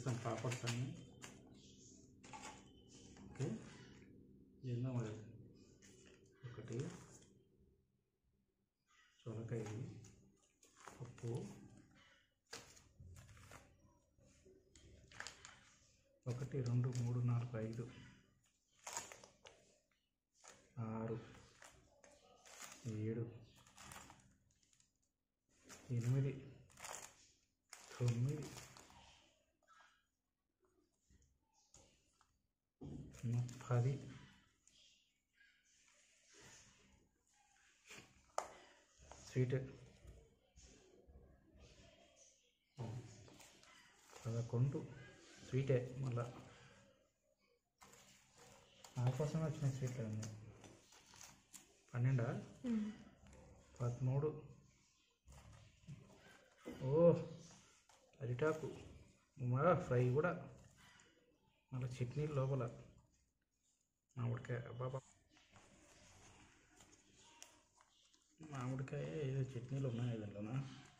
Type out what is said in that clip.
చేసాం పాపడ్స్ అన్ని ఓకే చేద్దాం మరి ఒకటి సొరకాయ పప్పు ఒకటి రెండు మూడు నాలుగు ఐదు ఆరు ఏడు ఎనిమిది తొమ్మిది పది స్వీట్ పదకొండు స్వీటే మళ్ళా నా కోసమే వచ్చిన స్వీట్లు అన్నీ పన్నెండా పదమూడు ఓ అరిటాకు మా ఫ్రై కూడా మళ్ళీ చట్నీ లోపల మామిడికాయ బాబా మామిడికాయ ఏదో చట్నీలు ఉన్నాయి దీంట్లోనా